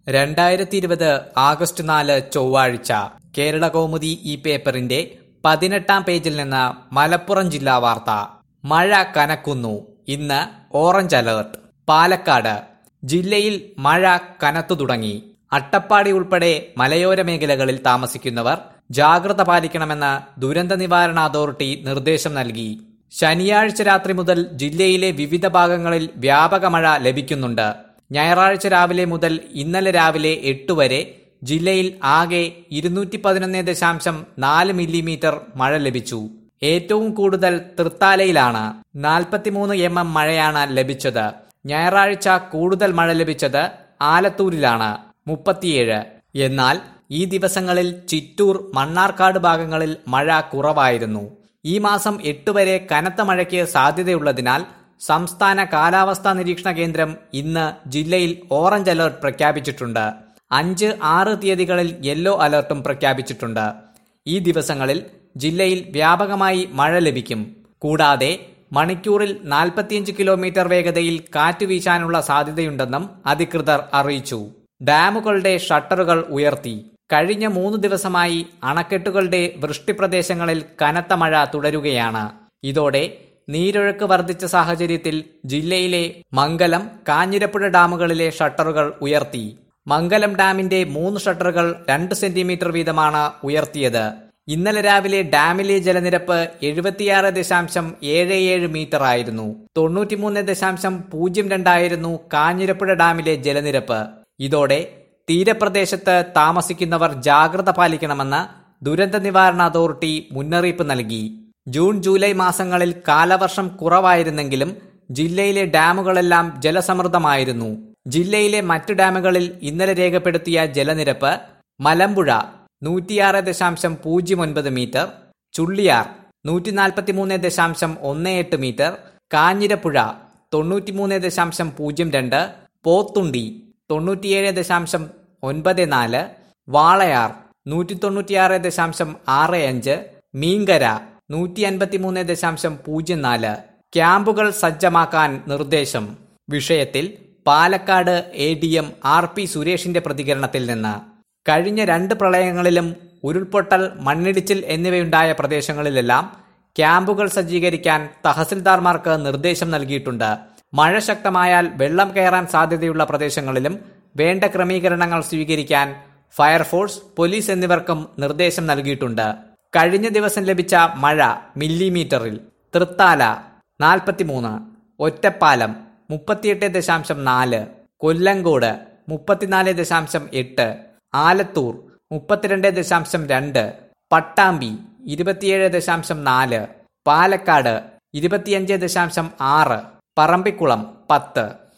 രണ്ടായിരത്തി ഇരുപത് ആഗസ്റ്റ് നാല് ചൊവ്വാഴ്ച കേരള കൗമുദി ഈ പേപ്പറിന്റെ പതിനെട്ടാം പേജിൽ നിന്ന് മലപ്പുറം ജില്ലാ വാർത്ത മഴ കനക്കുന്നു ഇന്ന് ഓറഞ്ച് അലേർട്ട് പാലക്കാട് ജില്ലയിൽ മഴ കനത്തു തുടങ്ങി അട്ടപ്പാടി ഉൾപ്പെടെ മലയോര മേഖലകളിൽ താമസിക്കുന്നവർ ജാഗ്രത പാലിക്കണമെന്ന് ദുരന്ത നിവാരണ അതോറിറ്റി നിർദ്ദേശം നൽകി ശനിയാഴ്ച രാത്രി മുതൽ ജില്ലയിലെ വിവിധ ഭാഗങ്ങളിൽ വ്യാപക മഴ ലഭിക്കുന്നുണ്ട് ഞായറാഴ്ച രാവിലെ മുതൽ ഇന്നലെ രാവിലെ എട്ട് വരെ ജില്ലയിൽ ആകെ ഇരുന്നൂറ്റി പതിനൊന്ന് ദശാംശം നാല് മില്ലിമീറ്റർ മഴ ലഭിച്ചു ഏറ്റവും കൂടുതൽ തൃത്താലയിലാണ് നാൽപ്പത്തിമൂന്ന് എം എം മഴയാണ് ലഭിച്ചത് ഞായറാഴ്ച കൂടുതൽ മഴ ലഭിച്ചത് ആലത്തൂരിലാണ് മുപ്പത്തിയേഴ് എന്നാൽ ഈ ദിവസങ്ങളിൽ ചിറ്റൂർ മണ്ണാർക്കാട് ഭാഗങ്ങളിൽ മഴ കുറവായിരുന്നു ഈ മാസം എട്ട് വരെ കനത്ത മഴയ്ക്ക് സാധ്യതയുള്ളതിനാൽ സംസ്ഥാന കാലാവസ്ഥാ നിരീക്ഷണ കേന്ദ്രം ഇന്ന് ജില്ലയിൽ ഓറഞ്ച് അലർട്ട് പ്രഖ്യാപിച്ചിട്ടുണ്ട് അഞ്ച് ആറ് തീയതികളിൽ യെല്ലോ അലർട്ടും പ്രഖ്യാപിച്ചിട്ടുണ്ട് ഈ ദിവസങ്ങളിൽ ജില്ലയിൽ വ്യാപകമായി മഴ ലഭിക്കും കൂടാതെ മണിക്കൂറിൽ നാൽപ്പത്തിയഞ്ച് കിലോമീറ്റർ വേഗതയിൽ കാറ്റ് വീശാനുള്ള സാധ്യതയുണ്ടെന്നും അധികൃതർ അറിയിച്ചു ഡാമുകളുടെ ഷട്ടറുകൾ ഉയർത്തി കഴിഞ്ഞ മൂന്ന് ദിവസമായി അണക്കെട്ടുകളുടെ വൃഷ്ടിപ്രദേശങ്ങളിൽ കനത്ത മഴ തുടരുകയാണ് ഇതോടെ നീരൊഴുക്ക് വർദ്ധിച്ച സാഹചര്യത്തിൽ ജില്ലയിലെ മംഗലം കാഞ്ഞിരപ്പുഴ ഡാമുകളിലെ ഷട്ടറുകൾ ഉയർത്തി മംഗലം ഡാമിന്റെ മൂന്ന് ഷട്ടറുകൾ രണ്ട് സെന്റിമീറ്റർ വീതമാണ് ഉയർത്തിയത് ഇന്നലെ രാവിലെ ഡാമിലെ ജലനിരപ്പ് എഴുപത്തിയാറ് ദശാംശം ഏഴ് ഏഴ് മീറ്റർ ആയിരുന്നു തൊണ്ണൂറ്റിമൂന്ന് ദശാംശം പൂജ്യം രണ്ടായിരുന്നു കാഞ്ഞിരപ്പുഴ ഡാമിലെ ജലനിരപ്പ് ഇതോടെ തീരപ്രദേശത്ത് താമസിക്കുന്നവർ ജാഗ്രത പാലിക്കണമെന്ന് ദുരന്ത നിവാരണ അതോറിറ്റി മുന്നറിയിപ്പ് നൽകി ജൂൺ ജൂലൈ മാസങ്ങളിൽ കാലവർഷം കുറവായിരുന്നെങ്കിലും ജില്ലയിലെ ഡാമുകളെല്ലാം ജലസമൃദ്ധമായിരുന്നു ജില്ലയിലെ മറ്റു ഡാമുകളിൽ ഇന്നലെ രേഖപ്പെടുത്തിയ ജലനിരപ്പ് മലമ്പുഴ നൂറ്റിയാറ് ദശാംശം പൂജ്യം ഒൻപത് മീറ്റർ ചുള്ളിയാർ നൂറ്റി നാൽപ്പത്തിമൂന്ന് ദശാംശം ഒന്ന് എട്ട് മീറ്റർ കാഞ്ഞിരപ്പുഴ തൊണ്ണൂറ്റിമൂന്ന് ദശാംശം പൂജ്യം രണ്ട് പോത്തുണ്ടി തൊണ്ണൂറ്റിയേഴ് ദശാംശം ഒൻപത് നാല് വാളയാർ നൂറ്റി തൊണ്ണൂറ്റിയാറ് ദശാംശം ആറ് അഞ്ച് മീങ്കര നൂറ്റി അൻപത്തിമൂന്ന് ദശാംശം പൂജ്യം നാല് ക്യാമ്പുകൾ സജ്ജമാക്കാൻ നിർദ്ദേശം വിഷയത്തിൽ Palakkad A D M R P സുരേഷിന്റെ പ്രതികരണത്തിൽ നിന്ന് കഴിഞ്ഞ രണ്ട് പ്രളയങ്ങളിലും ഉരുൾപൊട്ടൽ മണ്ണിടിച്ചിൽ എന്നിവയുണ്ടായ പ്രദേശങ്ങളിലെല്ലാം ക്യാമ്പുകൾ സജ്ജീകരിക്കാൻ തഹസിൽദാർമാർക്ക് നിർദ്ദേശം നൽകിയിട്ടുണ്ട് മഴ ശക്തമായാൽ വെള്ളം കയറാൻ സാധ്യതയുള്ള പ്രദേശങ്ങളിലും വേണ്ട ക്രമീകരണങ്ങൾ സ്വീകരിക്കാൻ ഫയർഫോഴ്സ് പോലീസ് എന്നിവർക്കും നിർദ്ദേശം നൽകിയിട്ടുണ്ട് കഴിഞ്ഞ ദിവസം ലഭിച്ച മഴ മില്ലിമീറ്ററിൽ തൃത്താല നാൽപ്പത്തിമൂന്ന് ഒറ്റപ്പാലം മുപ്പത്തിയെട്ട് ദശാംശം നാല് കൊല്ലങ്കോട് മുപ്പത്തിനാല് ദശാംശം എട്ട് ആലത്തൂർ മുപ്പത്തിരണ്ട് ദശാംശം രണ്ട് പട്ടാമ്പി ഇരുപത്തിയേഴ് ദശാംശം നാല് പാലക്കാട് ഇരുപത്തിയഞ്ച് ദശാംശം ആറ് പറമ്പിക്കുളം പത്ത്